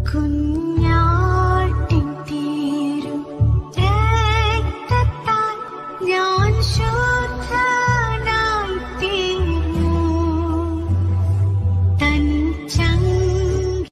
കുഞ്ഞാട്ടിൻ തീരും രക്തത്താൽ ഞാൻ ശുദ്ധനായി തീർന്നു തൻ ചങ്കി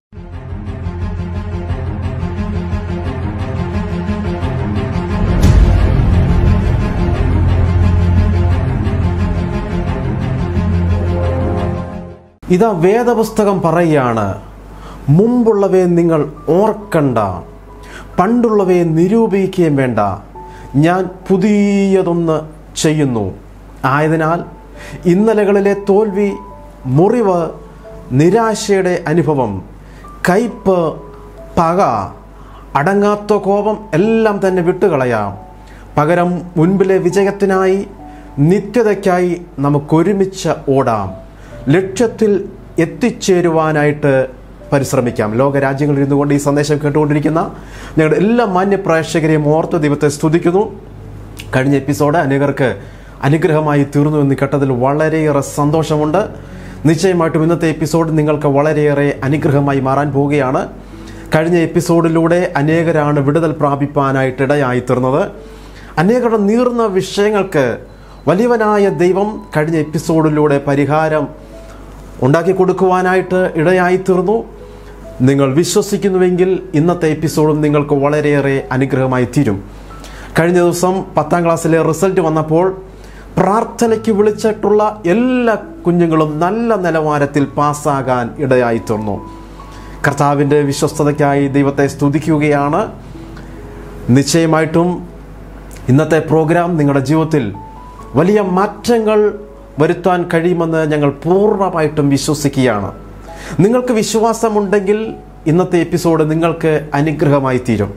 ഇതാ വേദപുസ്തകം പറയുകയാണ് മുമ്പുള്ളവയെ നിങ്ങൾ ഓർക്കണ്ട പണ്ടുള്ളവയെ നിരൂപിക്കുകയും വേണ്ട ഞാൻ പുതിയതൊന്ന് ചെയ്യുന്നു ആയതിനാൽ ഇന്നലകളിലെ തോൽവി മുറിവ് നിരാശയുടെ അനുഭവം കയ്പ് പക അടങ്ങാത്ത കോപം എല്ലാം തന്നെ വിട്ടുകളയാം പകരം മുൻപിലെ വിജയത്തിനായി നിത്യതയ്ക്കായി നമുക്കൊരുമിച്ച് ഓടാം ലക്ഷ്യത്തിൽ എത്തിച്ചേരുവാനായിട്ട് പരിശ്രമിക്കാം ലോകരാജ്യങ്ങളിൽ ഇരുന്നു കൊണ്ട് ഈ സന്ദേശം കേട്ടുകൊണ്ടിരിക്കുന്ന ഞങ്ങളുടെ എല്ലാ മാന്യ പ്രേക്ഷകരെയും ഓർത്ത് ദൈവത്തെ സ്തുതിക്കുന്നു കഴിഞ്ഞ എപ്പിസോഡ് അനേകർക്ക് അനുഗ്രഹമായി തീർന്നു എന്ന് കേട്ടതിൽ വളരെയേറെ സന്തോഷമുണ്ട് നിശ്ചയമായിട്ടും ഇന്നത്തെ എപ്പിസോഡ് നിങ്ങൾക്ക് വളരെയേറെ അനുഗ്രഹമായി മാറാൻ പോവുകയാണ് കഴിഞ്ഞ എപ്പിസോഡിലൂടെ അനേകരാണ് വിടുതൽ പ്രാപിപ്പാനായിട്ട് ഇടയായി തീർന്നത് അനേകരുടെ നീർന്ന വിഷയങ്ങൾക്ക് വലിയവനായ ദൈവം കഴിഞ്ഞ എപ്പിസോഡിലൂടെ പരിഹാരം ഉണ്ടാക്കി കൊടുക്കുവാനായിട്ട് ഇടയായി തീർന്നു നിങ്ങൾ വിശ്വസിക്കുന്നുവെങ്കിൽ ഇന്നത്തെ എപ്പിസോഡും നിങ്ങൾക്ക് വളരെയേറെ അനുഗ്രഹമായി തീരും കഴിഞ്ഞ ദിവസം പത്താം ക്ലാസ്സിലെ റിസൾട്ട് വന്നപ്പോൾ പ്രാർത്ഥനയ്ക്ക് വിളിച്ചിട്ടുള്ള എല്ലാ കുഞ്ഞുങ്ങളും നല്ല നിലവാരത്തിൽ പാസ്സാകാൻ ഇടയായി തീർന്നു കർത്താവിൻ്റെ വിശ്വസ്തതയ്ക്കായി ദൈവത്തെ സ്തുതിക്കുകയാണ് നിശ്ചയമായിട്ടും ഇന്നത്തെ പ്രോഗ്രാം നിങ്ങളുടെ ജീവിതത്തിൽ വലിയ മാറ്റങ്ങൾ വരുത്താൻ കഴിയുമെന്ന് ഞങ്ങൾ പൂർണ്ണമായിട്ടും വിശ്വസിക്കുകയാണ് നിങ്ങൾക്ക് വിശ്വാസമുണ്ടെങ്കിൽ ഇന്നത്തെ എപ്പിസോഡ് നിങ്ങൾക്ക് അനുഗ്രഹമായി തീരും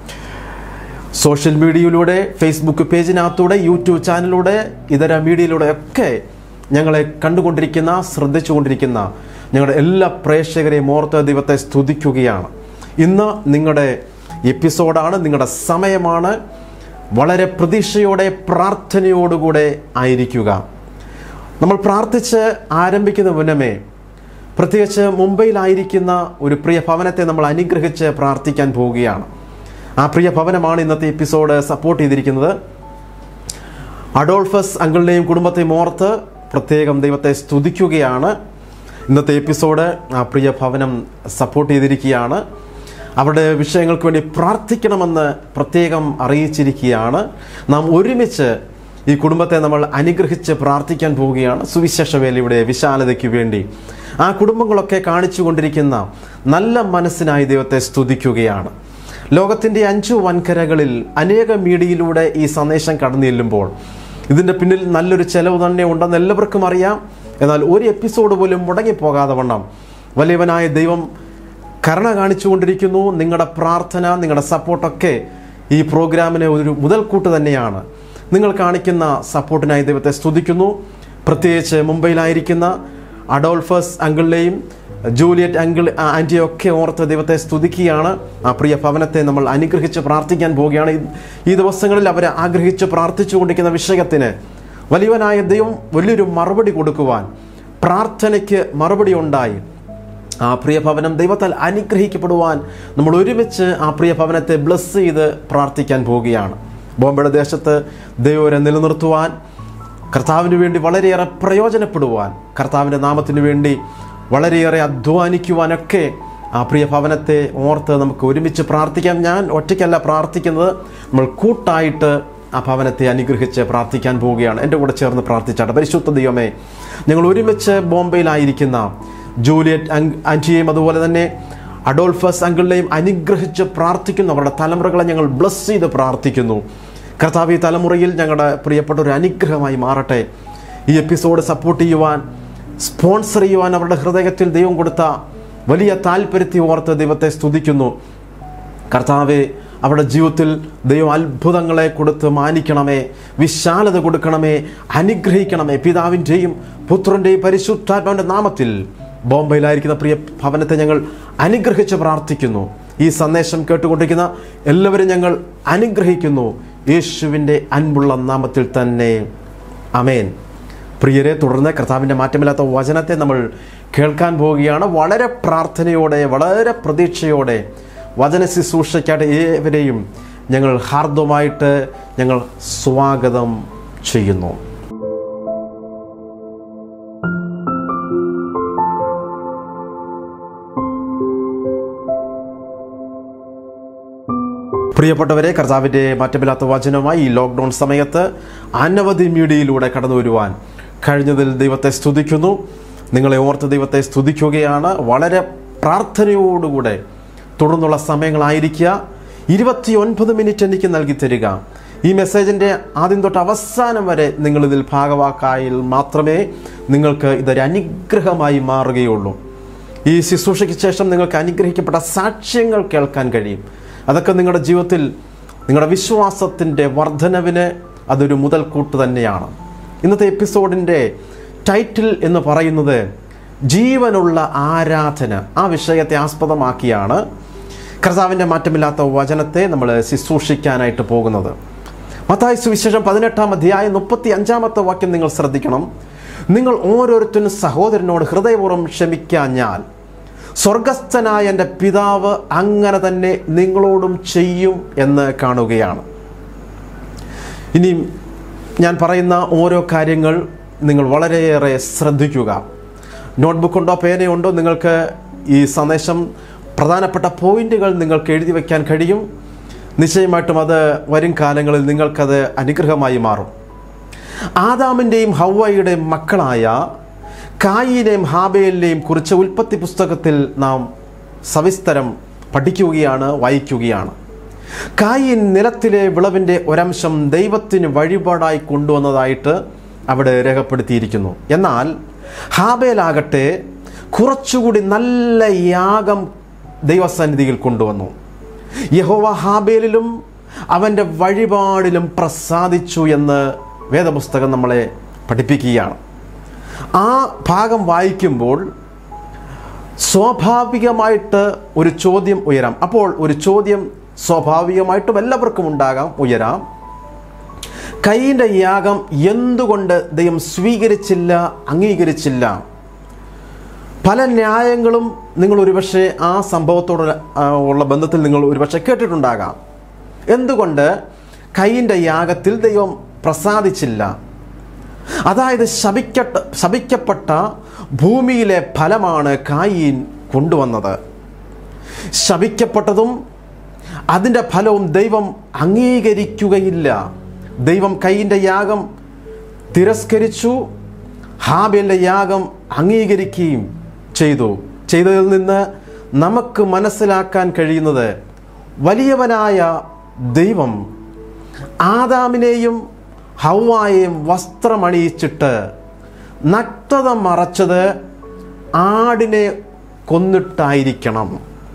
സോഷ്യൽ മീഡിയയിലൂടെ ഫേസ്ബുക്ക് പേജിനകത്തൂടെ യൂട്യൂബ് ചാനലിലൂടെ ഇതര മീഡിയയിലൂടെ ഒക്കെ ഞങ്ങളെ കണ്ടുകൊണ്ടിരിക്കുന്ന ശ്രദ്ധിച്ചുകൊണ്ടിരിക്കുന്ന ഞങ്ങളുടെ എല്ലാ പ്രേക്ഷകരെയും ഓർത്ത് ദൈവത്തെ സ്തുതിക്കുകയാണ് ഇന്ന് നിങ്ങളുടെ എപ്പിസോഡാണ് നിങ്ങളുടെ സമയമാണ് വളരെ പ്രതീക്ഷയോടെ പ്രാർത്ഥനയോടുകൂടെ ആയിരിക്കുക നമ്മൾ പ്രാർത്ഥിച്ച് ആരംഭിക്കുന്ന മുന്നമേ പ്രത്യേകിച്ച് മുംബൈയിലായിരിക്കുന്ന ഒരു പ്രിയ ഭവനത്തെ നമ്മൾ അനുഗ്രഹിച്ച് പ്രാർത്ഥിക്കാൻ പോവുകയാണ് ആ പ്രിയ ഭവനമാണ് ഇന്നത്തെ എപ്പിസോഡ് സപ്പോർട്ട് ചെയ്തിരിക്കുന്നത് അഡോൾഫസ് അങ്കിളിനെയും കുടുംബത്തെയും ഓർത്ത് പ്രത്യേകം ദൈവത്തെ സ്തുതിക്കുകയാണ് ഇന്നത്തെ എപ്പിസോഡ് ആ പ്രിയ ഭവനം സപ്പോർട്ട് ചെയ്തിരിക്കുകയാണ് അവരുടെ വിഷയങ്ങൾക്ക് വേണ്ടി പ്രാർത്ഥിക്കണമെന്ന് പ്രത്യേകം അറിയിച്ചിരിക്കുകയാണ് നാം ഒരുമിച്ച് ഈ കുടുംബത്തെ നമ്മൾ അനുഗ്രഹിച്ച് പ്രാർത്ഥിക്കാൻ പോവുകയാണ് സുവിശേഷ വേലയുടെ വിശാലതയ്ക്ക് വേണ്ടി ആ കുടുംബങ്ങളൊക്കെ കാണിച്ചു കൊണ്ടിരിക്കുന്ന നല്ല മനസ്സിനായി ദൈവത്തെ സ്തുതിക്കുകയാണ് ലോകത്തിൻ്റെ അഞ്ചു വൻകരകളിൽ അനേക മീഡിയയിലൂടെ ഈ സന്ദേശം കടന്നു ചെല്ലുമ്പോൾ ഇതിൻ്റെ പിന്നിൽ നല്ലൊരു ചെലവ് തന്നെ ഉണ്ടെന്ന് എല്ലാവർക്കും അറിയാം എന്നാൽ ഒരു എപ്പിസോഡ് പോലും മുടങ്ങിപ്പോകാതെ വണ്ണം വലിയവനായ ദൈവം കരുണ കാണിച്ചുകൊണ്ടിരിക്കുന്നു നിങ്ങളുടെ പ്രാർത്ഥന നിങ്ങളുടെ സപ്പോർട്ടൊക്കെ ഈ പ്രോഗ്രാമിന് ഒരു മുതൽക്കൂട്ട് തന്നെയാണ് നിങ്ങൾ കാണിക്കുന്ന സപ്പോർട്ടിനായി ദൈവത്തെ സ്തുതിക്കുന്നു പ്രത്യേകിച്ച് മുംബൈയിലായിരിക്കുന്ന അഡോൾഫസ് അങ്കിളിനെയും ജൂലിയറ്റ് അങ്കിൾ ആൻറ്റിയെ ഒക്കെ ഓർത്ത് ദൈവത്തെ സ്തുതിക്കുകയാണ് ആ പ്രിയ ഭവനത്തെ നമ്മൾ അനുഗ്രഹിച്ച് പ്രാർത്ഥിക്കാൻ പോവുകയാണ് ഈ- ഈ ദിവസങ്ങളിൽ അവർ ആഗ്രഹിച്ച് പ്രാർത്ഥിച്ചുകൊണ്ടിരിക്കുന്ന വിഷയത്തിന് വലിയവനായ ദൈവം വലിയൊരു മറുപടി കൊടുക്കുവാൻ പ്രാർത്ഥനയ്ക്ക് മറുപടി ഉണ്ടായി ആ പ്രിയ ഭവനം ദൈവത്താൽ അനുഗ്രഹിക്കപ്പെടുവാൻ നമ്മൾ ഒരുമിച്ച് ആ പ്രിയ ഭവനത്തെ ബ്ലസ് ചെയ്ത് പ്രാർത്ഥിക്കാൻ പോവുകയാണ് ബോംബെയുടെ ദേശത്ത് ദൈവരെ നിലനിർത്തുവാൻ കർത്താവിന് വേണ്ടി വളരെയേറെ പ്രയോജനപ്പെടുവാൻ കർത്താവിൻ്റെ നാമത്തിന് വേണ്ടി വളരെയേറെ അധ്വാനിക്കുവാനൊക്കെ ആ പ്രിയ ഭവനത്തെ ഓർത്ത് നമുക്ക് ഒരുമിച്ച് പ്രാർത്ഥിക്കാം ഞാൻ ഒറ്റയ്ക്കല്ല പ്രാർത്ഥിക്കുന്നത് നമ്മൾ കൂട്ടായിട്ട് ആ ഭവനത്തെ അനുഗ്രഹിച്ച് പ്രാർത്ഥിക്കാൻ പോവുകയാണ് എൻ്റെ കൂടെ ചേർന്ന് പ്രാർത്ഥിച്ചാട്ടെ പരിശുദ്ധ ദൈവമേ ഞങ്ങൾ ഒരുമിച്ച് ബോംബെയിലായിരിക്കുന്ന ജൂലിയറ്റ് അങ് ആൻറ്റിയെയും അതുപോലെ തന്നെ അഡോൾഫസ് അങ്കിളിനെയും അനുഗ്രഹിച്ച് പ്രാർത്ഥിക്കുന്നു അവരുടെ തലമുറകളെ ഞങ്ങൾ ബ്ലസ് ചെയ്ത് പ്രാർത്ഥിക്കുന്നു കർത്താവ് ഈ തലമുറയിൽ ഞങ്ങളുടെ പ്രിയപ്പെട്ട ഒരു അനുഗ്രഹമായി മാറട്ടെ ഈ എപ്പിസോഡ് സപ്പോർട്ട് ചെയ്യുവാൻ സ്പോൺസർ ചെയ്യുവാൻ അവരുടെ ഹൃദയത്തിൽ ദൈവം കൊടുത്ത വലിയ താല്പര്യത്തെ ഓർത്ത് ദൈവത്തെ സ്തുതിക്കുന്നു കർത്താവെ അവരുടെ ജീവിതത്തിൽ ദൈവം അത്ഭുതങ്ങളെ കൊടുത്ത് മാനിക്കണമേ വിശാലത കൊടുക്കണമേ അനുഗ്രഹിക്കണമേ പിതാവിൻ്റെയും പുത്രൻ്റെയും പരിശുദ്ധാത്മാവിൻ്റെ നാമത്തിൽ ബോംബെയിലായിരിക്കുന്ന പ്രിയ ഭവനത്തെ ഞങ്ങൾ അനുഗ്രഹിച്ച് പ്രാർത്ഥിക്കുന്നു ഈ സന്ദേശം കേട്ടുകൊണ്ടിരിക്കുന്ന എല്ലാവരും ഞങ്ങൾ അനുഗ്രഹിക്കുന്നു യേശുവിൻ്റെ അൻപുള്ള നാമത്തിൽ തന്നെ അമേൻ പ്രിയരെ തുടർന്ന് കർത്താവിൻ്റെ മാറ്റമില്ലാത്ത വചനത്തെ നമ്മൾ കേൾക്കാൻ പോവുകയാണ് വളരെ പ്രാർത്ഥനയോടെ വളരെ പ്രതീക്ഷയോടെ വചന ശുശ്രൂഷയ്ക്കായിട്ട് ഏവരെയും ഞങ്ങൾ ഹാർദമായിട്ട് ഞങ്ങൾ സ്വാഗതം ചെയ്യുന്നു പ്രിയപ്പെട്ടവരെ കർത്താവിൻ്റെ മാറ്റമില്ലാത്ത വചനമായി ഈ ലോക്ക്ഡൗൺ സമയത്ത് അനവധി മീഡിയയിലൂടെ കടന്നു വരുവാൻ കഴിഞ്ഞതിൽ ദൈവത്തെ സ്തുതിക്കുന്നു നിങ്ങളെ ഓർത്ത് ദൈവത്തെ സ്തുതിക്കുകയാണ് വളരെ പ്രാർത്ഥനയോടുകൂടെ തുടർന്നുള്ള സമയങ്ങളായിരിക്കുക ഇരുപത്തി ഒൻപത് മിനിറ്റ് എനിക്ക് നൽകി തരിക ഈ മെസ്സേജിൻ്റെ ആദ്യം തൊട്ട് അവസാനം വരെ നിങ്ങളിതിൽ ഭാഗവാക്കായിൽ മാത്രമേ നിങ്ങൾക്ക് ഇതൊരു അനുഗ്രഹമായി മാറുകയുള്ളൂ ഈ ശുശ്രൂഷയ്ക്ക് ശേഷം നിങ്ങൾക്ക് അനുഗ്രഹിക്കപ്പെട്ട സാക്ഷ്യങ്ങൾ കേൾക്കാൻ കഴിയും അതൊക്കെ നിങ്ങളുടെ ജീവിതത്തിൽ നിങ്ങളുടെ വിശ്വാസത്തിൻ്റെ വർധനവിന് അതൊരു മുതൽക്കൂട്ട് തന്നെയാണ് ഇന്നത്തെ എപ്പിസോഡിൻ്റെ ടൈറ്റിൽ എന്ന് പറയുന്നത് ജീവനുള്ള ആരാധന ആ വിഷയത്തെ ആസ്പദമാക്കിയാണ് കർത്താവിൻ്റെ മാറ്റമില്ലാത്ത വചനത്തെ നമ്മൾ ശുശ്രൂഷിക്കാനായിട്ട് പോകുന്നത് മത്തായി സുവിശേഷം പതിനെട്ടാം അധ്യായം മുപ്പത്തി അഞ്ചാമത്തെ വാക്യം നിങ്ങൾ ശ്രദ്ധിക്കണം നിങ്ങൾ ഓരോരുത്തരും സഹോദരനോട് ഹൃദയപൂർവ്വം ക്ഷമിക്കാഞ്ഞാൽ സ്വർഗസ്ഥനായ എൻ്റെ പിതാവ് അങ്ങനെ തന്നെ നിങ്ങളോടും ചെയ്യും എന്ന് കാണുകയാണ് ഇനി ഞാൻ പറയുന്ന ഓരോ കാര്യങ്ങൾ നിങ്ങൾ വളരെയേറെ ശ്രദ്ധിക്കുക നോട്ട്ബുക്ക് ഉണ്ടോ പേനയുണ്ടോ നിങ്ങൾക്ക് ഈ സന്ദേശം പ്രധാനപ്പെട്ട പോയിന്റുകൾ നിങ്ങൾക്ക് എഴുതി വയ്ക്കാൻ കഴിയും നിശ്ചയമായിട്ടും അത് വരും കാലങ്ങളിൽ നിങ്ങൾക്കത് അനുഗ്രഹമായി മാറും ആദാമിൻ്റെയും ഹൗവയുടെയും മക്കളായ കായിനെയും ഹാബേലിനെയും കുറിച്ച് ഉൽപ്പത്തി പുസ്തകത്തിൽ നാം സവിസ്തരം പഠിക്കുകയാണ് വായിക്കുകയാണ് കായിൻ നിലത്തിലെ വിളവിൻ്റെ ഒരംശം ദൈവത്തിന് വഴിപാടായി കൊണ്ടുവന്നതായിട്ട് അവിടെ രേഖപ്പെടുത്തിയിരിക്കുന്നു എന്നാൽ ഹാബേലാകട്ടെ കുറച്ചുകൂടി നല്ല യാഗം ദൈവസന്നിധിയിൽ കൊണ്ടുവന്നു യഹോവ ഹാബേലിലും അവൻ്റെ വഴിപാടിലും പ്രസാദിച്ചു എന്ന് വേദപുസ്തകം നമ്മളെ പഠിപ്പിക്കുകയാണ് ആ ഭാഗം വായിക്കുമ്പോൾ സ്വാഭാവികമായിട്ട് ഒരു ചോദ്യം ഉയരാം അപ്പോൾ ഒരു ചോദ്യം സ്വാഭാവികമായിട്ടും എല്ലാവർക്കും ഉണ്ടാകാം ഉയരാം കൈയിൻ്റെ യാഗം എന്തുകൊണ്ട് ദൈവം സ്വീകരിച്ചില്ല അംഗീകരിച്ചില്ല പല ന്യായങ്ങളും നിങ്ങൾ ഒരുപക്ഷെ ആ സംഭവത്തോട് ആ, ഉള്ള ബന്ധത്തിൽ നിങ്ങൾ ഒരുപക്ഷെ കേട്ടിട്ടുണ്ടാകാം എന്തുകൊണ്ട് കൈയിൻ്റെ യാഗത്തിൽ ദൈവം പ്രസാദിച്ചില്ല അതായത് ശപിക്കട്ട ശപിക്കപ്പെട്ട ഭൂമിയിലെ ഫലമാണ് കായീൻ കൊണ്ടുവന്നത് ശപിക്കപ്പെട്ടതും അതിൻ്റെ ഫലവും ദൈവം അംഗീകരിക്കുകയില്ല ദൈവം കൈയിൻ്റെ യാഗം തിരസ്കരിച്ചു ഹാബേലിൻ്റെ യാഗം അംഗീകരിക്കുകയും ചെയ്തു ചെയ്തതിൽ നിന്ന് നമുക്ക് മനസ്സിലാക്കാൻ കഴിയുന്നത് വലിയവനായ ദൈവം ആദാമിനെയും ഹൗവായെയും വസ്ത്രമണിയിച്ചിട്ട് നഗ്നത മറച്ചത് ആടിനെ കൊന്നിട്ടായിരിക്കണം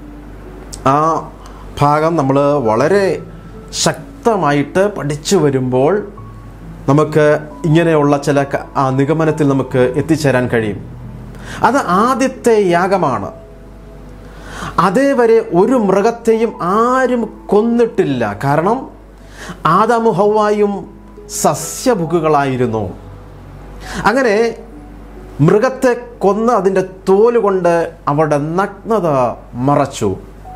ആ ഭാഗം നമ്മൾ വളരെ ശക്തമായിട്ട് പഠിച്ചു വരുമ്പോൾ നമുക്ക് ഇങ്ങനെയുള്ള ചില ക- ആ നിഗമനത്തിൽ നമുക്ക് എത്തിച്ചേരാൻ കഴിയും അത് ആദ്യത്തെ യാഗമാണ് അതേവരെ ഒരു മൃഗത്തെയും ആരും കൊന്നിട്ടില്ല കാരണം ആദാമു ഹൗവായും സസ്യഭുക്കുകളായിരുന്നു അങ്ങനെ മൃഗത്തെ കൊന്ന് അതിൻ്റെ തോല് കൊണ്ട് അവരുടെ നഗ്നത മറച്ചു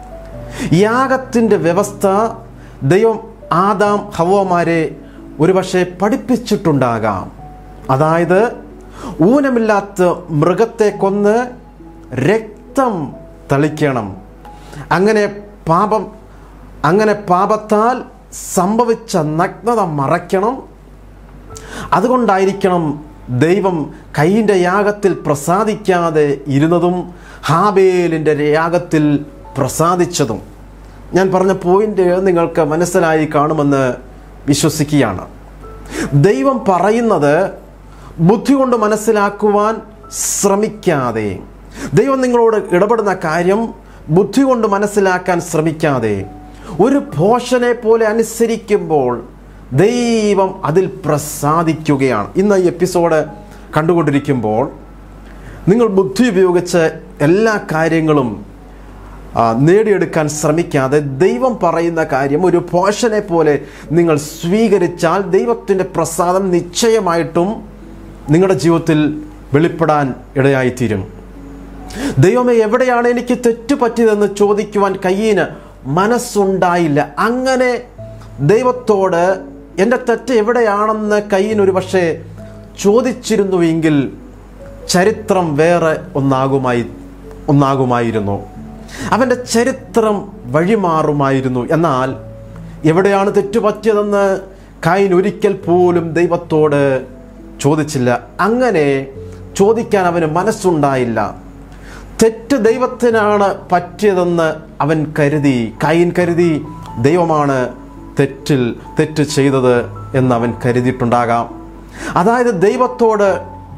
യാഗത്തിൻ്റെ വ്യവസ്ഥ ദൈവം ആദാം ഹവമാരെ ഒരുപക്ഷെ പഠിപ്പിച്ചിട്ടുണ്ടാകാം അതായത് ഊനമില്ലാത്ത മൃഗത്തെ കൊന്ന് രക്തം തളിക്കണം അങ്ങനെ പാപം അങ്ങനെ പാപത്താൽ സംഭവിച്ച നഗ്നത മറയ്ക്കണം അതുകൊണ്ടായിരിക്കണം ദൈവം കൈയിൻ്റെ യാഗത്തിൽ പ്രസാദിക്കാതെ ഇരുന്നതും ഹാബേലിൻ്റെ യാഗത്തിൽ പ്രസാദിച്ചതും ഞാൻ പറഞ്ഞ പോയിന്റ് നിങ്ങൾക്ക് മനസ്സിലായി കാണുമെന്ന് വിശ്വസിക്കുകയാണ് ദൈവം പറയുന്നത് ബുദ്ധി കൊണ്ട് മനസ്സിലാക്കുവാൻ ശ്രമിക്കാതെ ദൈവം നിങ്ങളോട് ഇടപെടുന്ന കാര്യം ബുദ്ധി കൊണ്ട് മനസ്സിലാക്കാൻ ശ്രമിക്കാതെ ഒരു ഭോഷനെ പോലെ അനുസരിക്കുമ്പോൾ ദൈവം അതിൽ പ്രസാദിക്കുകയാണ് ഇന്ന് ഈ എപ്പിസോഡ് കണ്ടുകൊണ്ടിരിക്കുമ്പോൾ നിങ്ങൾ ബുദ്ധി ഉപയോഗിച്ച് എല്ലാ കാര്യങ്ങളും ആ, നേടിയെടുക്കാൻ ശ്രമിക്കാതെ ദൈവം പറയുന്ന കാര്യം ഒരു പോഷനെ പോലെ നിങ്ങൾ സ്വീകരിച്ചാൽ ദൈവത്തിൻ്റെ പ്രസാദം നിശ്ചയമായിട്ടും നിങ്ങളുടെ ജീവിതത്തിൽ വെളിപ്പെടാൻ ഇടയായിത്തീരും ദൈവമേ എവിടെയാണ് എനിക്ക് തെറ്റ് പറ്റിയതെന്ന് ചോദിക്കുവാൻ കയ്യിന് മനസ്സുണ്ടായില്ല അങ്ങനെ ദൈവത്തോട് എൻ്റെ തെറ്റ് എവിടെയാണെന്ന് കയ്യിന് ഒരു പക്ഷേ ചോദിച്ചിരുന്നുവെങ്കിൽ ചരിത്രം വേറെ ഒന്നാകുമായി ഒന്നാകുമായിരുന്നു അവൻ്റെ ചരിത്രം വഴിമാറുമായിരുന്നു എന്നാൽ എവിടെയാണ് തെറ്റുപറ്റിയതെന്ന് കൈൻ ഒരിക്കൽ പോലും ദൈവത്തോട് ചോദിച്ചില്ല അങ്ങനെ ചോദിക്കാൻ അവന് മനസ്സുണ്ടായില്ല തെറ്റ് ദൈവത്തിനാണ് പറ്റിയതെന്ന് അവൻ കരുതി കൈൻ കരുതി ദൈവമാണ് തെറ്റിൽ തെറ്റ് ചെയ്തത് എന്ന് അവൻ കരുതിയിട്ടുണ്ടാകാം അതായത് ദൈവത്തോട്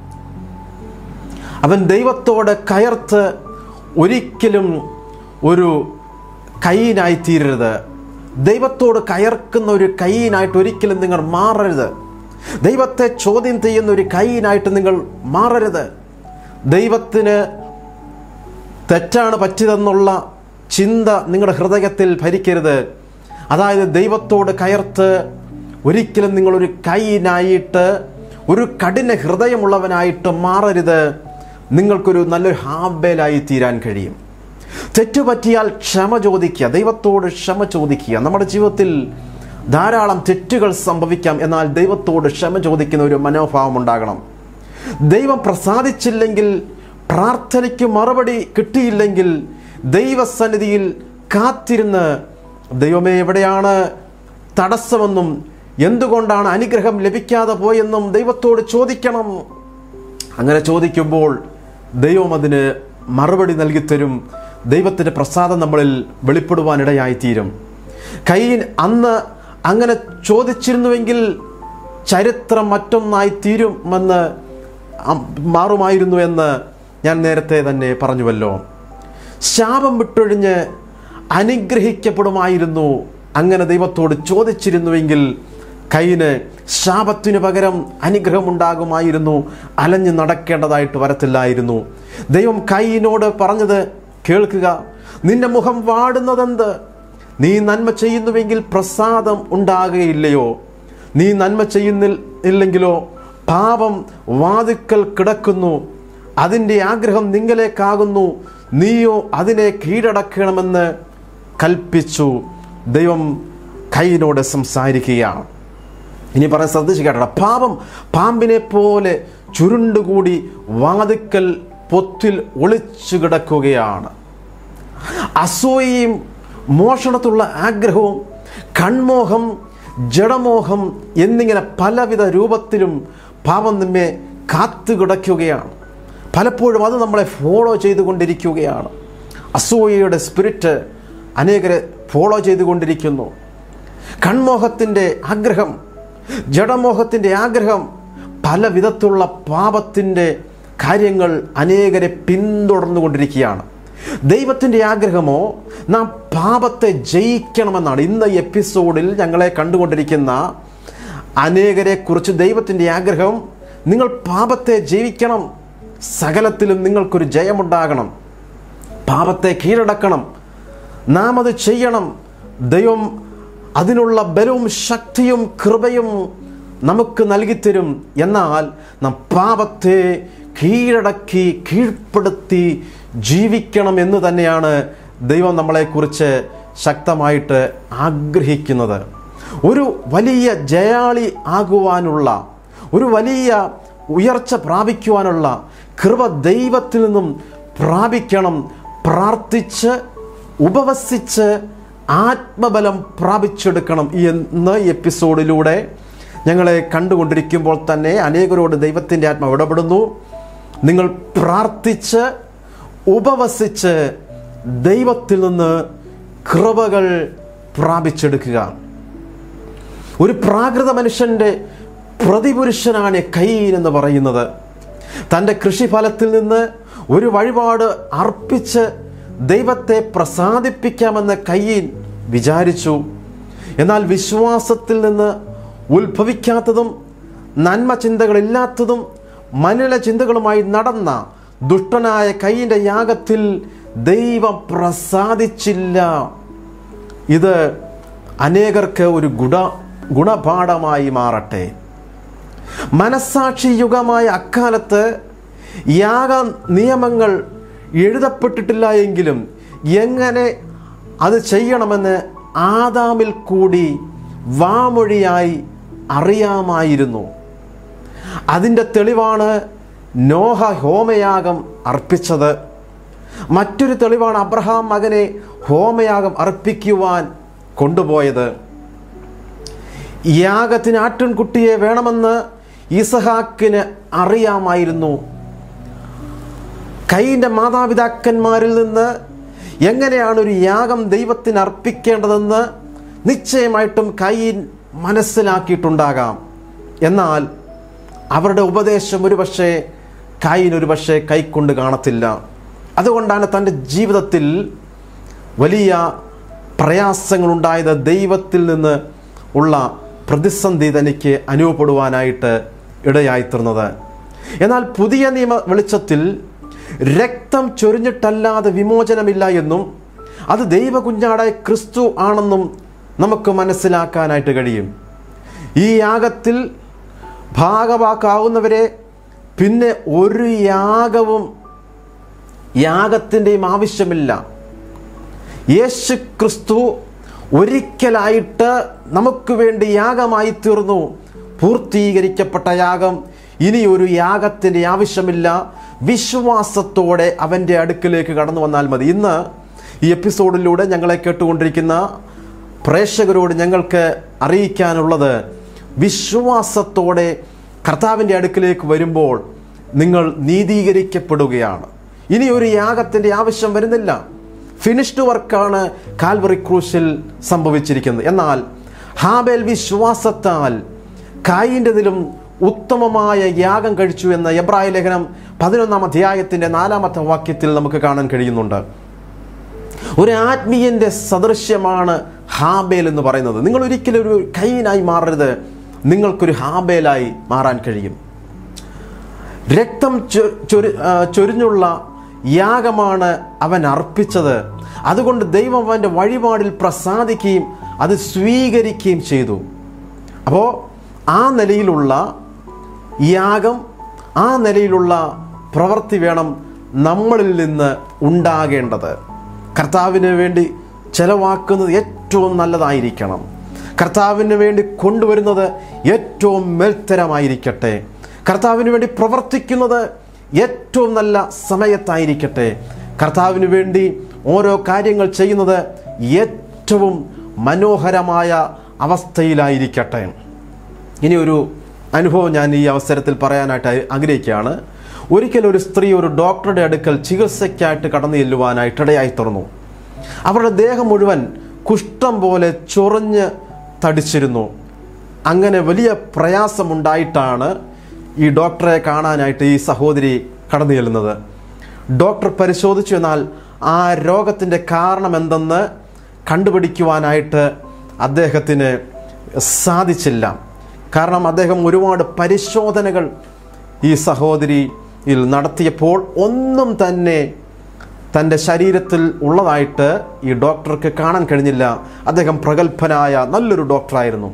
അവൻ ദൈവത്തോട് കയർത്ത് ഒരിക്കലും ഒരു കൈയിനായി തീരരുത് ദൈവത്തോട് കയർക്കുന്ന ഒരു കൈയിനായിട്ട് ഒരിക്കലും നിങ്ങൾ മാറരുത് ദൈവത്തെ ചോദ്യം ചെയ്യുന്ന ഒരു കൈയിനായിട്ട് നിങ്ങൾ മാറരുത് ദൈവത്തിന് തെറ്റാണ് പറ്റിയതെന്നുള്ള ചിന്ത നിങ്ങളുടെ ഹൃദയത്തിൽ ഭരിക്കരുത് അതായത് ദൈവത്തോട് കയർത്ത് ഒരിക്കലും നിങ്ങളൊരു കൈയിനായിട്ട് ഒരു കഠിന ഹൃദയമുള്ളവനായിട്ട് മാറരുത് നിങ്ങൾക്കൊരു നല്ലൊരു ഹാബേലായി തീരാൻ കഴിയും തെറ്റുപറ്റിയാൽ ക്ഷമ ചോദിക്കുക ദൈവത്തോട് ക്ഷമ ചോദിക്കുക നമ്മുടെ ജീവിതത്തിൽ ധാരാളം തെറ്റുകൾ സംഭവിക്കാം എന്നാൽ ദൈവത്തോട് ക്ഷമ ചോദിക്കുന്ന ഒരു മനോഭാവം ഉണ്ടാകണം ദൈവം പ്രസാദിച്ചില്ലെങ്കിൽ പ്രാർത്ഥനയ്ക്ക് മറുപടി കിട്ടിയില്ലെങ്കിൽ ദൈവസന്നിധിയിൽ കാത്തിരുന്ന് ദൈവമേ എവിടെയാണ് തടസ്സമെന്നും എന്തുകൊണ്ടാണ് അനുഗ്രഹം ലഭിക്കാതെ പോയെന്നും ദൈവത്തോട് ചോദിക്കണം അങ്ങനെ ചോദിക്കുമ്പോൾ ദൈവം അതിന് മറുപടി നൽകിത്തരും ദൈവത്തിൻ്റെ പ്രസാദം നമ്മളിൽ വെളിപ്പെടുവാനിടയായിത്തീരും കയ്യിൽ അന്ന് അങ്ങനെ ചോദിച്ചിരുന്നുവെങ്കിൽ ചരിത്രം മറ്റൊന്നായി തീരുമെന്ന് അം- മാറുമായിരുന്നു എന്ന് ഞാൻ നേരത്തെ തന്നെ പറഞ്ഞുവല്ലോ ശാപം വിട്ടൊഴിഞ്ഞ് അനുഗ്രഹിക്കപ്പെടുമായിരുന്നു അങ്ങനെ ദൈവത്തോട് ചോദിച്ചിരുന്നുവെങ്കിൽ കയ്യിന് ശാപത്തിനു പകരം അനുഗ്രഹം ഉണ്ടാകുമായിരുന്നു അലഞ്ഞു നടക്കേണ്ടതായിട്ട് വരത്തില്ലായിരുന്നു ദൈവം കൈയിനോട് പറഞ്ഞത് കേൾക്കുക നിന്റെ മുഖം വാടുന്നതെന്ത് നീ നന്മ ചെയ്യുന്നുവെങ്കിൽ പ്രസാദം ഉണ്ടാകുകയില്ലയോ നീ നന്മ ചെയ്യുന്നില്ലെങ്കിലോ പാപം വാതുക്കൽ കിടക്കുന്നു അതിൻ്റെ ആഗ്രഹം നിങ്ങളേക്കാകുന്നു നീയോ അതിനെ കീഴടക്കണമെന്ന് കൽപ്പിച്ചു ദൈവം കൈയിനോട് സംസാരിക്കുകയാണ് ഇനി പറയാൻ ശ്രദ്ധിച്ച് കേട്ടോ പാപം പാമ്പിനെ പോലെ ചുരുണ്ടുകൂടി വാതുക്കൽ പൊത്തിൽ ഒളിച്ചു കിടക്കുകയാണ് അസൂയയും മോഷണത്തുള്ള ആഗ്രഹവും കൺമോഹം ജഡമോഹം എന്നിങ്ങനെ പലവിധ രൂപത്തിലും പാപം നമ്മെ കാത്തുകിടക്കുകയാണ് പലപ്പോഴും അത് നമ്മളെ ഫോളോ ചെയ്തുകൊണ്ടിരിക്കുകയാണ് അസൂയയുടെ സ്പിരിറ്റ് അനേകരെ ഫോളോ ചെയ്തുകൊണ്ടിരിക്കുന്നു കൺമോഹത്തിൻ്റെ ആഗ്രഹം ജഡമോഹത്തിൻ്റെ ആഗ്രഹം പല വിധത്തിലുള്ള പാപത്തിൻ്റെ കാര്യങ്ങൾ അനേകരെ പിന്തുടർന്നുകൊണ്ടിരിക്കുകയാണ് ദൈവത്തിൻ്റെ ആഗ്രഹമോ നാം പാപത്തെ ജയിക്കണമെന്നാണ് ഇന്ന് ഈ എപ്പിസോഡിൽ ഞങ്ങളെ കണ്ടുകൊണ്ടിരിക്കുന്ന അനേകരെ കുറിച്ച് ദൈവത്തിൻ്റെ ആഗ്രഹം നിങ്ങൾ പാപത്തെ ജയിക്കണം സകലത്തിലും നിങ്ങൾക്കൊരു ജയമുണ്ടാകണം പാപത്തെ കീഴടക്കണം നാം അത് ചെയ്യണം ദൈവം അതിനുള്ള ബലവും ശക്തിയും കൃപയും നമുക്ക് നൽകിത്തരും എന്നാൽ നാം പാപത്തെ കീഴടക്കി കീഴ്പ്പെടുത്തി ജീവിക്കണം എന്ന് തന്നെയാണ് ദൈവം നമ്മളെക്കുറിച്ച് ശക്തമായിട്ട് ആഗ്രഹിക്കുന്നത് ഒരു വലിയ ജയാളി ആകുവാനുള്ള ഒരു വലിയ ഉയർച്ച പ്രാപിക്കുവാനുള്ള കൃപ ദൈവത്തിൽ നിന്നും പ്രാപിക്കണം പ്രാർത്ഥിച്ച് ഉപവസിച്ച് ആത്മബലം പ്രാപിച്ചെടുക്കണം എന്ന് ഈ എപ്പിസോഡിലൂടെ ഞങ്ങളെ കണ്ടുകൊണ്ടിരിക്കുമ്പോൾ തന്നെ അനേകരോട് ദൈവത്തിൻ്റെ ആത്മാവ് ഇടപെടുന്നു നിങ്ങൾ പ്രാർത്ഥിച്ച് ഉപവസിച്ച് ദൈവത്തിൽ നിന്ന് കൃപകൾ പ്രാപിച്ചെടുക്കുക ഒരു പ്രാകൃത മനുഷ്യൻ്റെ പ്രതിപുരുഷനാണ് കൈൻ എന്ന് പറയുന്നത് തൻ്റെ കൃഷിഫലത്തിൽ നിന്ന് ഒരു വഴിപാട് അർപ്പിച്ച് ദൈവത്തെ പ്രസാദിപ്പിക്കാമെന്ന് കയ്യീൻ വിചാരിച്ചു എന്നാൽ വിശ്വാസത്തിൽ നിന്ന് ഉത്ഭവിക്കാത്തതും നന്മ ചിന്തകളില്ലാത്തതും മനില ചിന്തകളുമായി നടന്ന ദുഷ്ടനായ കയ്യിൻ്റെ യാഗത്തിൽ ദൈവം പ്രസാദിച്ചില്ല ഇത് അനേകർക്ക് ഒരു ഗുണ ഗുണപാഠമായി മാറട്ടെ മനസാക്ഷി യുഗമായ അക്കാലത്ത് യാഗ നിയമങ്ങൾ എഴുതപ്പെട്ടിട്ടില്ല എങ്കിലും എങ്ങനെ അത് ചെയ്യണമെന്ന് ആദാമിൽ കൂടി വാമൊഴിയായി അറിയാമായിരുന്നു അതിൻ്റെ തെളിവാണ് നോഹ ഹോമയാഗം അർപ്പിച്ചത് മറ്റൊരു തെളിവാണ് അബ്രഹാം മകനെ ഹോമയാഗം അർപ്പിക്കുവാൻ കൊണ്ടുപോയത് യാഗത്തിന് ആട്ടിൻകുട്ടിയെ വേണമെന്ന് ഇസഹാക്കിന് അറിയാമായിരുന്നു കൈയിൻ്റെ മാതാപിതാക്കന്മാരിൽ നിന്ന് എങ്ങനെയാണ് ഒരു യാഗം ദൈവത്തിന് അർപ്പിക്കേണ്ടതെന്ന് നിശ്ചയമായിട്ടും കൈയിൻ മനസ്സിലാക്കിയിട്ടുണ്ടാകാം എന്നാൽ അവരുടെ ഉപദേശം ഒരുപക്ഷെ കൈയിൻ ഒരുപക്ഷെ കൈക്കൊണ്ട് കാണത്തില്ല അതുകൊണ്ടാണ് തൻ്റെ ജീവിതത്തിൽ വലിയ പ്രയാസങ്ങളുണ്ടായത് ദൈവത്തിൽ നിന്ന് ഉള്ള പ്രതിസന്ധി തനിക്ക് അനുഭവപ്പെടുവാനായിട്ട് ഇടയായിത്തീർന്നത് എന്നാൽ പുതിയ നിയമ വെളിച്ചത്തിൽ രക്തം ചൊരിഞ്ഞിട്ടല്ലാതെ വിമോചനമില്ല എന്നും അത് ദൈവകുഞ്ഞാടായ ക്രിസ്തു ആണെന്നും നമുക്ക് മനസ്സിലാക്കാനായിട്ട് കഴിയും ഈ യാഗത്തിൽ ഭാഗവാക്കാവുന്നവരെ പിന്നെ ഒരു യാഗവും യാഗത്തിൻ്റെയും ആവശ്യമില്ല യേശു ക്രിസ്തു ഒരിക്കലായിട്ട് നമുക്ക് വേണ്ടി യാഗമായി തീർന്നു പൂർത്തീകരിക്കപ്പെട്ട യാഗം ഇനി ഒരു യാഗത്തിൻ്റെ ആവശ്യമില്ല വിശ്വാസത്തോടെ അവൻ്റെ അടുക്കിലേക്ക് കടന്നു വന്നാൽ മതി ഇന്ന് ഈ എപ്പിസോഡിലൂടെ ഞങ്ങളെ കേട്ടുകൊണ്ടിരിക്കുന്ന പ്രേക്ഷകരോട് ഞങ്ങൾക്ക് അറിയിക്കാനുള്ളത് വിശ്വാസത്തോടെ കർത്താവിൻ്റെ അടുക്കിലേക്ക് വരുമ്പോൾ നിങ്ങൾ നീതീകരിക്കപ്പെടുകയാണ് ഇനി ഒരു യാഗത്തിൻ്റെ ആവശ്യം വരുന്നില്ല ഫിനിഷ്ഡ് വർക്കാണ് കാൽവറി ക്രൂശിൽ സംഭവിച്ചിരിക്കുന്നത് എന്നാൽ ഹാബേൽ വിശ്വാസത്താൽ കായിൻ്റെതിലും ഉത്തമമായ യാഗം കഴിച്ചു എന്ന എബ്രായ ലേഖനം പതിനൊന്നാം അധ്യായത്തിൻ്റെ നാലാമത്തെ വാക്യത്തിൽ നമുക്ക് കാണാൻ കഴിയുന്നുണ്ട് ഒരു ആത്മീയന്റെ സദൃശ്യമാണ് ഹാബേൽ എന്ന് പറയുന്നത് നിങ്ങൾ ഒരിക്കലും ഒരു കൈനായി മാറരുത് നിങ്ങൾക്കൊരു ഹാബേലായി മാറാൻ കഴിയും രക്തം ചൊ- ചൊരി- ആ, ചൊരിഞ്ഞുള്ള യാഗമാണ് അവൻ അർപ്പിച്ചത് അതുകൊണ്ട് ദൈവം അവൻ്റെ വഴിപാടിൽ പ്രസാദിക്കുകയും അത് സ്വീകരിക്കുകയും ചെയ്തു അപ്പോൾ ആ നിലയിലുള്ള യാഗം ആ നിലയിലുള്ള പ്രവൃത്തി വേണം നമ്മളിൽ നിന്ന് ഉണ്ടാകേണ്ടത് കർത്താവിന് വേണ്ടി ചെലവാക്കുന്നത് ഏറ്റവും നല്ലതായിരിക്കണം കർത്താവിന് വേണ്ടി കൊണ്ടുവരുന്നത് ഏറ്റവും മേൽത്തരമായിരിക്കട്ടെ കർത്താവിന് വേണ്ടി പ്രവർത്തിക്കുന്നത് ഏറ്റവും നല്ല സമയത്തായിരിക്കട്ടെ കർത്താവിന് വേണ്ടി ഓരോ കാര്യങ്ങൾ ചെയ്യുന്നത് ഏറ്റവും മനോഹരമായ അവസ്ഥയിലായിരിക്കട്ടെ ഇനി ഒരു അനുഭവം ഞാൻ ഈ അവസരത്തിൽ പറയാനായിട്ട് ആഗ്രഹിക്കുകയാണ് ഒരിക്കൽ ഒരു സ്ത്രീ ഒരു ഡോക്ടറുടെ അടുക്കൽ ചികിത്സയ്ക്കായിട്ട് കടന്നു ചെല്ലുവാനായിട്ട് ഇടയായി തുറന്നു അവരുടെ ദേഹം മുഴുവൻ കുഷ്ഠം പോലെ ചൊറിഞ്ഞ് തടിച്ചിരുന്നു അങ്ങനെ വലിയ പ്രയാസമുണ്ടായിട്ടാണ് ഈ ഡോക്ടറെ കാണാനായിട്ട് ഈ സഹോദരി കടന്നു ചെല്ലുന്നത് ഡോക്ടർ പരിശോധിച്ചു എന്നാൽ ആ രോഗത്തിൻ്റെ കാരണം എന്തെന്ന് കണ്ടുപിടിക്കുവാനായിട്ട് അദ്ദേഹത്തിന് സാധിച്ചില്ല കാരണം അദ്ദേഹം ഒരുപാട് പരിശോധനകൾ ഈ സഹോദരിയിൽ നടത്തിയപ്പോൾ ഒന്നും തന്നെ തൻ്റെ ശരീരത്തിൽ ഉള്ളതായിട്ട് ഈ ഡോക്ടർക്ക് കാണാൻ കഴിഞ്ഞില്ല അദ്ദേഹം പ്രഗത്ഭനായ നല്ലൊരു ഡോക്ടറായിരുന്നു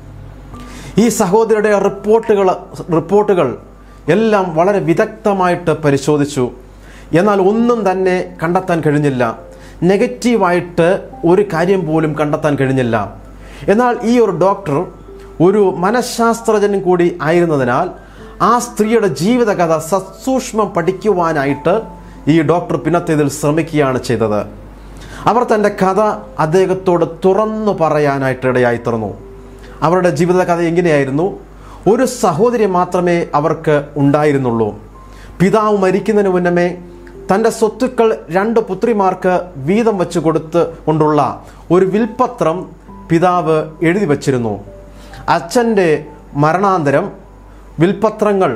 ഈ സഹോദരിയുടെ റിപ്പോർട്ടുകൾ റിപ്പോർട്ടുകൾ എല്ലാം വളരെ വിദഗ്ധമായിട്ട് പരിശോധിച്ചു എന്നാൽ ഒന്നും തന്നെ കണ്ടെത്താൻ കഴിഞ്ഞില്ല നെഗറ്റീവായിട്ട് ഒരു കാര്യം പോലും കണ്ടെത്താൻ കഴിഞ്ഞില്ല എന്നാൽ ഈ ഒരു ഡോക്ടർ ഒരു മനഃശാസ്ത്രജ്ഞനും കൂടി ആയിരുന്നതിനാൽ ആ സ്ത്രീയുടെ ജീവിതകഥ സസൂക്ഷ്മം പഠിക്കുവാനായിട്ട് ഈ ഡോക്ടർ പിന്നത്തേതിൽ ശ്രമിക്കുകയാണ് ചെയ്തത് അവർ തൻ്റെ കഥ അദ്ദേഹത്തോട് തുറന്നു പറയാനായിട്ട് ഇടയായി തീർന്നു അവരുടെ ജീവിതകഥ എങ്ങനെയായിരുന്നു ഒരു സഹോദരി മാത്രമേ അവർക്ക് ഉണ്ടായിരുന്നുള്ളൂ പിതാവ് മരിക്കുന്നതിന് മുന്നമേ തൻ്റെ സ്വത്തുക്കൾ രണ്ട് പുത്രിമാർക്ക് വീതം വെച്ച് കൊടുത്ത് കൊണ്ടുള്ള ഒരു വിൽപ്പത്രം പിതാവ് എഴുതി വച്ചിരുന്നു അച്ഛൻ്റെ മരണാന്തരം വിൽപ്പത്രങ്ങൾ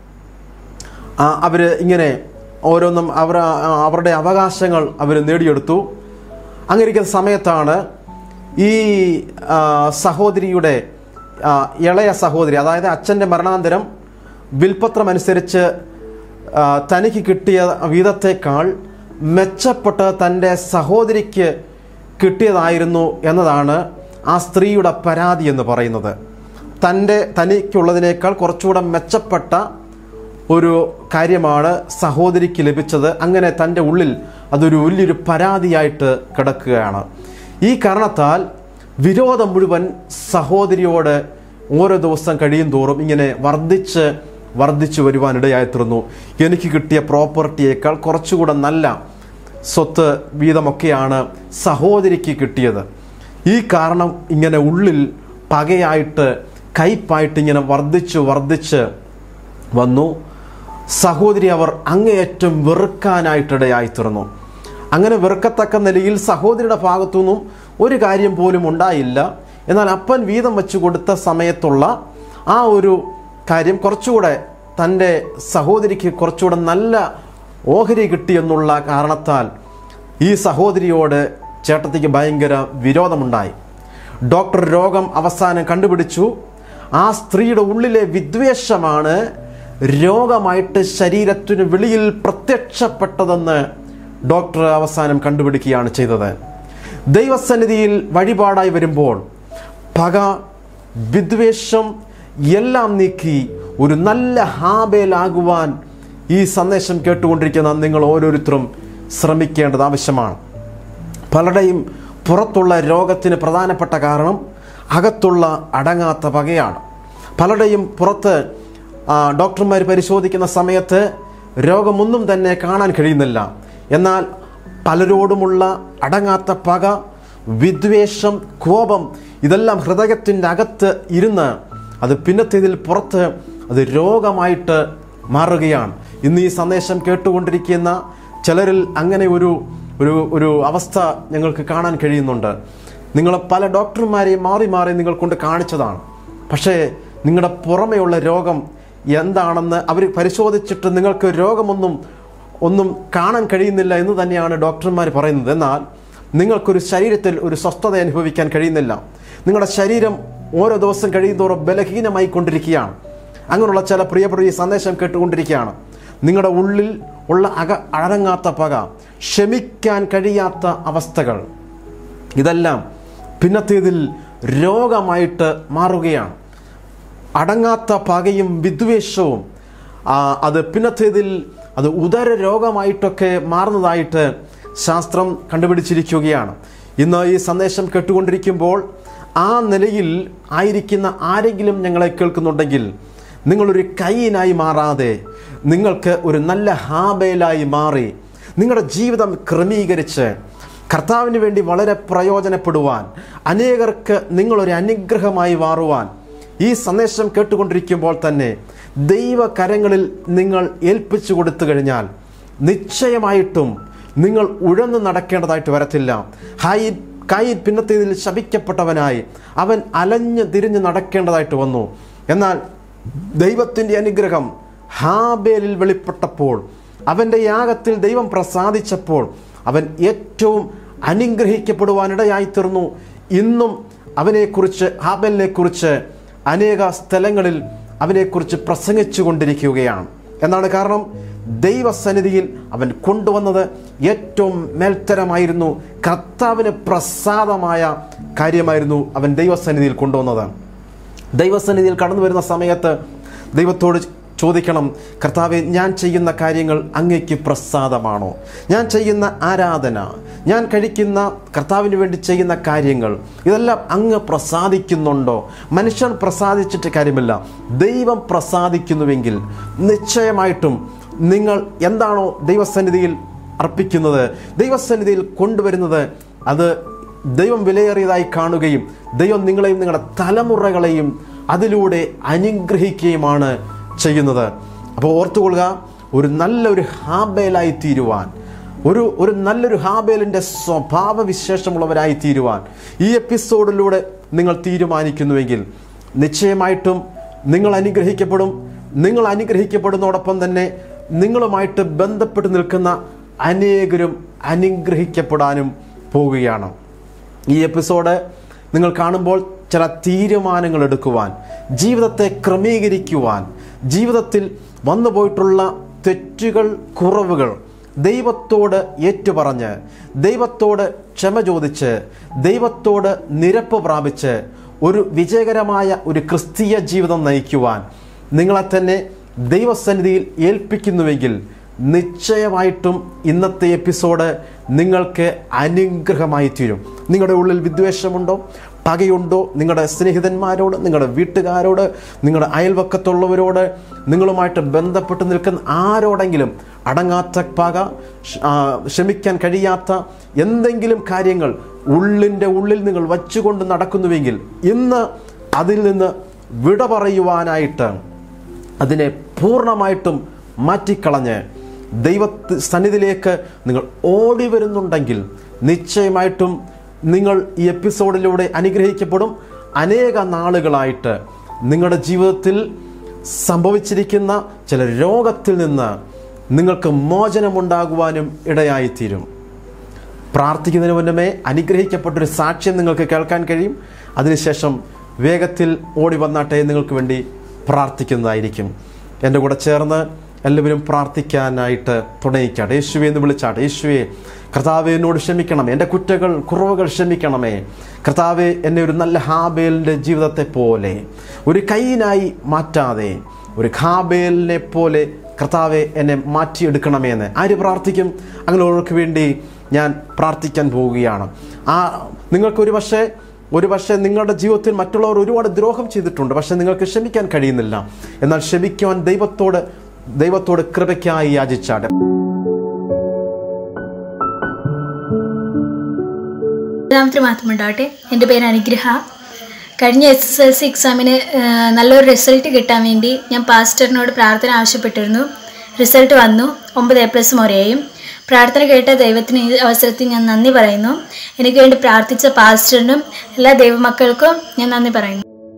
അവർ ഇങ്ങനെ ഓരോന്നും അവർ അവരുടെ അവകാശങ്ങൾ അവർ നേടിയെടുത്തു അങ്ങനെ ഇരിക്കുന്ന സമയത്താണ് ഈ ആ, സഹോദരിയുടെ ആ, ഇളയ സഹോദരി അതായത് അച്ഛൻ്റെ മരണാന്തരം വിൽപ്പത്രം അനുസരിച്ച് ആ, തനിക്ക് കിട്ടിയ വീതത്തേക്കാൾ മെച്ചപ്പെട്ട തൻ്റെ സഹോദരിക്ക് കിട്ടിയതായിരുന്നു എന്നതാണ് ആ സ്ത്രീയുടെ പരാതി എന്ന് പറയുന്നത് തൻ്റെ തനിക്കുള്ളതിനേക്കാൾ കുറച്ചുകൂടെ മെച്ചപ്പെട്ട ഒരു കാര്യമാണ് സഹോദരിക്ക് ലഭിച്ചത് അങ്ങനെ തൻ്റെ ഉള്ളിൽ അതൊരു വലിയൊരു പരാതിയായിട്ട് കിടക്കുകയാണ് ഈ കാരണത്താൽ വിരോധം മുഴുവൻ സഹോദരിയോട് ഓരോ ദിവസം കഴിയും തോറും ഇങ്ങനെ വർദ്ധിച്ച് വർദ്ധിച്ചു വരുവാനിടയായിത്തീർന്നു എനിക്ക് കിട്ടിയ പ്രോപ്പർട്ടിയേക്കാൾ കുറച്ചുകൂടെ നല്ല സ്വത്ത് വീതമൊക്കെയാണ് സഹോദരിക്ക് കിട്ടിയത് ഈ കാരണം ഇങ്ങനെ ഉള്ളിൽ പകയായിട്ട് കയ്പായിട്ട് ഇങ്ങനെ വർദ്ധിച്ചു വർദ്ധിച്ച് വന്നു സഹോദരി അവർ അങ്ങേയറ്റം വെറുക്കാനായിട്ടിടയായി തീർന്നു അങ്ങനെ വെറുക്കത്തക്ക നിലയിൽ സഹോദരിയുടെ ഭാഗത്തു നിന്നും ഒരു കാര്യം പോലും ഉണ്ടായില്ല എന്നാൽ അപ്പൻ വീതം വെച്ച് കൊടുത്ത സമയത്തുള്ള ആ ഒരു കാര്യം കുറച്ചുകൂടെ തൻ്റെ സഹോദരിക്ക് കുറച്ചുകൂടെ നല്ല ഓഹരി കിട്ടിയെന്നുള്ള കാരണത്താൽ ഈ സഹോദരിയോട് ചേട്ടത്തിക്ക് ഭയങ്കര വിരോധമുണ്ടായി ഡോക്ടർ രോഗം അവസാനം കണ്ടുപിടിച്ചു ആ സ്ത്രീയുടെ ഉള്ളിലെ വിദ്വേഷമാണ് രോഗമായിട്ട് ശരീരത്തിന് വെളിയിൽ പ്രത്യക്ഷപ്പെട്ടതെന്ന് ഡോക്ടർ അവസാനം കണ്ടുപിടിക്കുകയാണ് ചെയ്തത് ദൈവസന്നിധിയിൽ വഴിപാടായി വരുമ്പോൾ പക വിദ്വേഷം എല്ലാം നീക്കി ഒരു നല്ല ഹാബേലാകുവാൻ ഈ സന്ദേശം കേട്ടുകൊണ്ടിരിക്കുന്ന നിങ്ങൾ ഓരോരുത്തരും ശ്രമിക്കേണ്ടത് ആവശ്യമാണ് പലരുടെയും പുറത്തുള്ള രോഗത്തിന് പ്രധാനപ്പെട്ട കാരണം അകത്തുള്ള അടങ്ങാത്ത പകയാണ് പലരുടെയും പുറത്ത് ആ, ഡോക്ടർമാർ പരിശോധിക്കുന്ന സമയത്ത് രോഗമൊന്നും തന്നെ കാണാൻ കഴിയുന്നില്ല എന്നാൽ പലരോടുമുള്ള അടങ്ങാത്ത പക വിദ്വേഷം കോപം ഇതെല്ലാം ഹൃദയത്തിൻ്റെ അകത്ത് ഇരുന്ന് അത് പിന്നത്തേതിൽ പുറത്ത് അത് രോഗമായിട്ട് മാറുകയാണ് ഇന്ന് ഈ സന്ദേശം കേട്ടുകൊണ്ടിരിക്കുന്ന ചിലരിൽ അങ്ങനെ ഒരു ഒരു ഒരു അവസ്ഥ ഞങ്ങൾക്ക് കാണാൻ കഴിയുന്നുണ്ട് നിങ്ങൾ പല ഡോക്ടർമാരെയും മാറി മാറി നിങ്ങൾ കൊണ്ട് കാണിച്ചതാണ് പക്ഷേ നിങ്ങളുടെ പുറമെയുള്ള രോഗം എന്താണെന്ന് അവർ പരിശോധിച്ചിട്ട് നിങ്ങൾക്ക് രോഗമൊന്നും ഒന്നും കാണാൻ കഴിയുന്നില്ല എന്ന് തന്നെയാണ് ഡോക്ടർമാർ പറയുന്നത് എന്നാൽ നിങ്ങൾക്കൊരു ശരീരത്തിൽ ഒരു സ്വസ്ഥത അനുഭവിക്കാൻ കഴിയുന്നില്ല നിങ്ങളുടെ ശരീരം ഓരോ ദിവസം കഴിയുന്തോറും ബലഹീനമായി കൊണ്ടിരിക്കുകയാണ് അങ്ങനെയുള്ള ചില പ്രിയപ്പെട്ട ഈ സന്ദേശം കേട്ടുകൊണ്ടിരിക്കുകയാണ് നിങ്ങളുടെ ഉള്ളിൽ ഉള്ള അക അടങ്ങാത്ത പക ക്ഷമിക്കാൻ കഴിയാത്ത അവസ്ഥകൾ ഇതെല്ലാം പിന്നത്തേതിൽ രോഗമായിട്ട് മാറുകയാണ് അടങ്ങാത്ത പകയും വിദ്വേഷവും ആ, അത് പിന്നത്തേതിൽ അത് ഉദര രോഗമായിട്ടൊക്കെ മാറുന്നതായിട്ട് ശാസ്ത്രം കണ്ടുപിടിച്ചിരിക്കുകയാണ് ഇന്ന് ഈ സന്ദേശം കേട്ടുകൊണ്ടിരിക്കുമ്പോൾ ആ നിലയിൽ ആയിരിക്കുന്ന ആരെങ്കിലും ഞങ്ങളെ കേൾക്കുന്നുണ്ടെങ്കിൽ നിങ്ങളൊരു കൈയിനായി മാറാതെ നിങ്ങൾക്ക് ഒരു നല്ല ഹാബേലായി മാറി നിങ്ങളുടെ ജീവിതം ക്രമീകരിച്ച് കർത്താവിന് വേണ്ടി വളരെ പ്രയോജനപ്പെടുവാൻ അനേകർക്ക് നിങ്ങളൊരു അനുഗ്രഹമായി മാറുവാൻ ഈ സന്ദേശം കേട്ടുകൊണ്ടിരിക്കുമ്പോൾ തന്നെ ദൈവകരങ്ങളിൽ നിങ്ങൾ ഏൽപ്പിച്ചു കൊടുത്തു കഴിഞ്ഞാൽ നിശ്ചയമായിട്ടും നിങ്ങൾ ഉഴന്നു നടക്കേണ്ടതായിട്ട് വരത്തില്ല ഹായി കായി പിന്നത്തേതിൽ ശപിക്കപ്പെട്ടവനായി അവൻ അലഞ്ഞ് തിരിഞ്ഞ് നടക്കേണ്ടതായിട്ട് വന്നു എന്നാൽ ദൈവത്തിൻ്റെ അനുഗ്രഹം ഹാബേലിൽ വെളിപ്പെട്ടപ്പോൾ അവൻ്റെ യാഗത്തിൽ ദൈവം പ്രസാദിച്ചപ്പോൾ അവൻ ഏറ്റവും അനുഗ്രഹിക്കപ്പെടുവാനിടയായി തീർന്നു ഇന്നും അവനെക്കുറിച്ച് ഹാബലിനെക്കുറിച്ച് അനേക സ്ഥലങ്ങളിൽ അവനെക്കുറിച്ച് പ്രസംഗിച്ചു കൊണ്ടിരിക്കുകയാണ് എന്നാണ് കാരണം ദൈവസന്നിധിയിൽ അവൻ കൊണ്ടുവന്നത് ഏറ്റവും മേൽത്തരമായിരുന്നു കർത്താവിന് പ്രസാദമായ കാര്യമായിരുന്നു അവൻ ദൈവസന്നിധിയിൽ കൊണ്ടുവന്നത് ദൈവസന്നിധിയിൽ കടന്നു വരുന്ന സമയത്ത് ദൈവത്തോട് ചോദിക്കണം കർത്താവെ ഞാൻ ചെയ്യുന്ന കാര്യങ്ങൾ അങ്ങയ്ക്ക് പ്രസാദമാണോ ഞാൻ ചെയ്യുന്ന ആരാധന ഞാൻ കഴിക്കുന്ന കർത്താവിന് വേണ്ടി ചെയ്യുന്ന കാര്യങ്ങൾ ഇതെല്ലാം അങ്ങ് പ്രസാദിക്കുന്നുണ്ടോ മനുഷ്യൻ പ്രസാദിച്ചിട്ട് കാര്യമില്ല ദൈവം പ്രസാദിക്കുന്നുവെങ്കിൽ നിശ്ചയമായിട്ടും നിങ്ങൾ എന്താണോ ദൈവസന്നിധിയിൽ അർപ്പിക്കുന്നത് ദൈവസന്നിധിയിൽ കൊണ്ടുവരുന്നത് അത് ദൈവം വിലയേറിയതായി കാണുകയും ദൈവം നിങ്ങളെയും നിങ്ങളുടെ തലമുറകളെയും അതിലൂടെ അനുഗ്രഹിക്കുകയുമാണ് ചെയ്യുന്നത് അപ്പോൾ ഓർത്തുകൊള്ളുക ഒരു നല്ലൊരു ഹാബേലായി തീരുവാൻ ഒരു ഒരു നല്ലൊരു ഹാബേലിൻ്റെ സ്വഭാവ വിശേഷമുള്ളവരായി തീരുവാൻ ഈ എപ്പിസോഡിലൂടെ നിങ്ങൾ തീരുമാനിക്കുന്നുവെങ്കിൽ നിശ്ചയമായിട്ടും നിങ്ങൾ അനുഗ്രഹിക്കപ്പെടും നിങ്ങൾ അനുഗ്രഹിക്കപ്പെടുന്നതോടൊപ്പം തന്നെ നിങ്ങളുമായിട്ട് ബന്ധപ്പെട്ട് നിൽക്കുന്ന അനേകരും അനുഗ്രഹിക്കപ്പെടാനും പോവുകയാണ് ഈ എപ്പിസോഡ് നിങ്ങൾ കാണുമ്പോൾ ചില തീരുമാനങ്ങൾ എടുക്കുവാൻ ജീവിതത്തെ ക്രമീകരിക്കുവാൻ ജീവിതത്തിൽ വന്നുപോയിട്ടുള്ള തെറ്റുകൾ കുറവുകൾ ദൈവത്തോട് ഏറ്റുപറഞ്ഞ് ദൈവത്തോട് ക്ഷമ ചോദിച്ച് ദൈവത്തോട് നിരപ്പ് പ്രാപിച്ച് ഒരു വിജയകരമായ ഒരു ക്രിസ്തീയ ജീവിതം നയിക്കുവാൻ നിങ്ങളെ തന്നെ ദൈവസന്നിധിയിൽ ഏൽപ്പിക്കുന്നുവെങ്കിൽ നിശ്ചയമായിട്ടും ഇന്നത്തെ എപ്പിസോഡ് നിങ്ങൾക്ക് അനുഗ്രഹമായി തീരും നിങ്ങളുടെ ഉള്ളിൽ വിദ്വേഷമുണ്ടോ പകയുണ്ടോ നിങ്ങളുടെ സ്നേഹിതന്മാരോട് നിങ്ങളുടെ വീട്ടുകാരോട് നിങ്ങളുടെ അയൽവക്കത്തുള്ളവരോട് നിങ്ങളുമായിട്ട് ബന്ധപ്പെട്ട് നിൽക്കുന്ന ആരോടെങ്കിലും അടങ്ങാത്ത പക ഷ്- ആ, ക്ഷമിക്കാൻ കഴിയാത്ത എന്തെങ്കിലും കാര്യങ്ങൾ ഉള്ളിൻ്റെ ഉള്ളിൽ നിങ്ങൾ വച്ചുകൊണ്ട് നടക്കുന്നുവെങ്കിൽ ഇന്ന് അതിൽ നിന്ന് വിട പറയുവാനായിട്ട് അതിനെ പൂർണ്ണമായിട്ടും മാറ്റിക്കളഞ്ഞ് ദൈവ സന്നിധിയിലേക്ക് നിങ്ങൾ ഓടി വരുന്നുണ്ടെങ്കിൽ നിശ്ചയമായിട്ടും നിങ്ങൾ ഈ എപ്പിസോഡിലൂടെ അനുഗ്രഹിക്കപ്പെടും അനേക നാളുകളായിട്ട് നിങ്ങളുടെ ജീവിതത്തിൽ സംഭവിച്ചിരിക്കുന്ന ചില രോഗത്തിൽ നിന്ന് നിങ്ങൾക്ക് മോചനമുണ്ടാകുവാനും ഇടയായിത്തീരും പ്രാർത്ഥിക്കുന്നതിന് മുന്നമേ അനുഗ്രഹിക്കപ്പെട്ടൊരു സാക്ഷ്യം നിങ്ങൾക്ക് കേൾക്കാൻ കഴിയും അതിനുശേഷം വേഗത്തിൽ ഓടി വന്നാട്ടെ നിങ്ങൾക്ക് വേണ്ടി പ്രാർത്ഥിക്കുന്നതായിരിക്കും എൻ്റെ കൂടെ ചേർന്ന് എല്ലാവരും പ്രാർത്ഥിക്കാനായിട്ട് തുടങ്ങിക്കാട്ടെ യേശുവെ എന്ന് വിളിച്ചാട്ടെ യേശുവെ കർത്താവെ എന്നോട് ക്ഷമിക്കണം എൻ്റെ കുറ്റകൾ കുറവുകൾ ക്ഷമിക്കണമേ കർത്താവെ എന്നെ ഒരു നല്ല ഹാബേലിൻ്റെ ജീവിതത്തെ പോലെ ഒരു കൈയിനായി മാറ്റാതെ ഒരു ഖാബേലിനെ പോലെ കർത്താവെ എന്നെ മാറ്റിയെടുക്കണമേ എന്ന് ആര് പ്രാർത്ഥിക്കും അങ്ങനെയുള്ളവർക്ക് വേണ്ടി ഞാൻ പ്രാർത്ഥിക്കാൻ പോവുകയാണ് ആ നിങ്ങൾക്കൊരു പക്ഷേ ഒരു പക്ഷേ നിങ്ങളുടെ ജീവിതത്തിൽ മറ്റുള്ളവർ ഒരുപാട് ദ്രോഹം ചെയ്തിട്ടുണ്ട് പക്ഷേ നിങ്ങൾക്ക് ക്ഷമിക്കാൻ കഴിയുന്നില്ല എന്നാൽ ക്ഷമിക്കുവാൻ ദൈവത്തോട് ദൈവത്തോട് കൃപയ്ക്കായി യാചിച്ചാട് നാമത്തിന് മാത്രം ഉണ്ടാവട്ടെ എൻ്റെ പേര് അനുഗ്രഹ കഴിഞ്ഞ എസ് എസ് എൽ സി എക്സാമിന് ഏഹ്, നല്ലൊരു റിസൾട്ട് കിട്ടാൻ വേണ്ടി ഞാൻ പാസ്റ്ററിനോട് പ്രാർത്ഥന ആവശ്യപ്പെട്ടിരുന്നു റിസൾട്ട് വന്നു ഒമ്പത് എ പ്ലസ് ഒരേയും പ്രാർത്ഥന കേട്ട ദൈവത്തിന് ഈ അവസരത്തിൽ ഞാൻ നന്ദി പറയുന്നു എനിക്ക് വേണ്ടി പ്രാർത്ഥിച്ച പാസ്റ്ററിനും എല്ലാ ദൈവമക്കൾക്കും ഞാൻ നന്ദി പറയുന്നു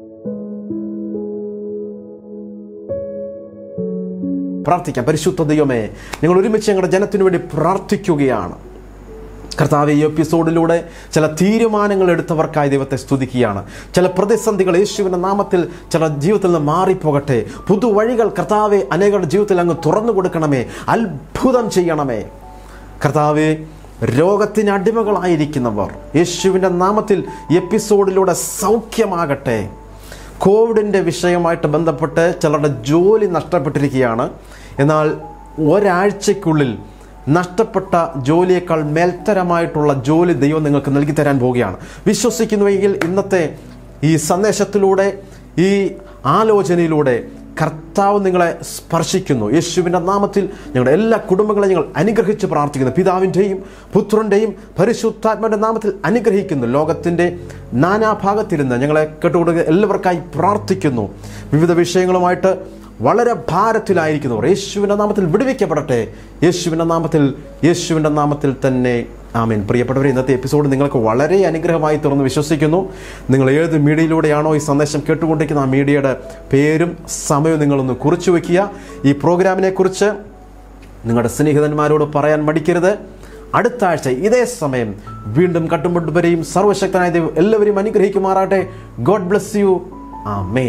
പ്രാർത്ഥിക്കാം പരിശുദ്ധ ദൈവമേ ഞങ്ങൾ ഒരുമിച്ച് ഞങ്ങളുടെ ജനത്തിനു വേണ്ടി പ്രാർത്ഥിക്കുകയാണ് കർത്താവ് ഈ എപ്പിസോഡിലൂടെ ചില തീരുമാനങ്ങൾ എടുത്തവർക്കായി ദൈവത്തെ സ്തുതിക്കുകയാണ് ചില പ്രതിസന്ധികൾ യേശുവിൻ്റെ നാമത്തിൽ ചില ജീവിതത്തിൽ നിന്ന് മാറിപ്പോകട്ടെ പുതുവഴികൾ കർത്താവെ അനേകരുടെ ജീവിതത്തിൽ അങ്ങ് തുറന്നു കൊടുക്കണമേ അത്ഭുതം ചെയ്യണമേ കർത്താവെ രോഗത്തിന് അടിമകളായിരിക്കുന്നവർ യേശുവിൻ്റെ നാമത്തിൽ ഈ എപ്പിസോഡിലൂടെ സൗഖ്യമാകട്ടെ കോവിഡിൻ്റെ വിഷയമായിട്ട് ബന്ധപ്പെട്ട് ചിലരുടെ ജോലി നഷ്ടപ്പെട്ടിരിക്കുകയാണ് എന്നാൽ ഒരാഴ്ചയ്ക്കുള്ളിൽ നഷ്ടപ്പെട്ട ജോലിയേക്കാൾ മേൽത്തരമായിട്ടുള്ള ജോലി ദൈവം നിങ്ങൾക്ക് നൽകി തരാൻ പോവുകയാണ് വിശ്വസിക്കുന്നുവെങ്കിൽ ഇന്നത്തെ ഈ സന്ദേശത്തിലൂടെ ഈ ആലോചനയിലൂടെ കർത്താവ് നിങ്ങളെ സ്പർശിക്കുന്നു യേശുവിൻ്റെ നാമത്തിൽ ഞങ്ങളുടെ എല്ലാ കുടുംബങ്ങളെയും ഞങ്ങൾ അനുഗ്രഹിച്ച് പ്രാർത്ഥിക്കുന്നു പിതാവിൻ്റെയും പുത്രൻ്റെയും പരിശുദ്ധാത്മൻ്റെ നാമത്തിൽ അനുഗ്രഹിക്കുന്നു ലോകത്തിൻ്റെ നാനാഭാഗത്തിരുന്ന് ഞങ്ങളെ കേട്ടുകൊടുക്കുക എല്ലാവർക്കായി പ്രാർത്ഥിക്കുന്നു വിവിധ വിഷയങ്ങളുമായിട്ട് വളരെ ഭാരത്തിലായിരിക്കുന്നവർ യേശുവിൻ്റെ നാമത്തിൽ വിടുവിക്കപ്പെടട്ടെ യേശുവിൻ്റെ നാമത്തിൽ യേശുവിൻ്റെ നാമത്തിൽ തന്നെ ആമേൻ പ്രിയപ്പെട്ടവരെ ഇന്നത്തെ എപ്പിസോഡ് നിങ്ങൾക്ക് വളരെ അനുഗ്രഹമായി തുറന്ന് വിശ്വസിക്കുന്നു നിങ്ങൾ ഏത് മീഡിയയിലൂടെയാണോ ഈ സന്ദേശം കേട്ടുകൊണ്ടിരിക്കുന്ന ആ മീഡിയയുടെ പേരും സമയവും നിങ്ങളൊന്ന് കുറിച്ചു വയ്ക്കുക ഈ പ്രോഗ്രാമിനെ കുറിച്ച് നിങ്ങളുടെ സ്നേഹിതന്മാരോട് പറയാൻ മടിക്കരുത് അടുത്ത ആഴ്ച ഇതേ സമയം വീണ്ടും കട്ടുമുട്ടുവരെയും സർവശക്തനായ ദൈവം എല്ലാവരെയും അനുഗ്രഹിക്കുമാറാട്ടെ ഗോഡ് ബ്ലെസ് യു ആ മേ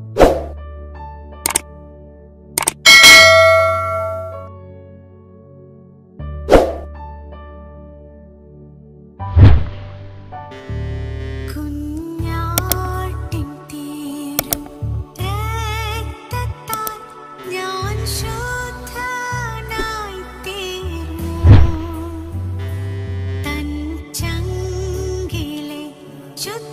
കുഞ്ഞാട്ടിൻ തീരും രക്തത്താൽ ഞാൻ ശുദ്ധനായി തീർന്നു തൻ ചങ്കിലെ ശുദ്ധ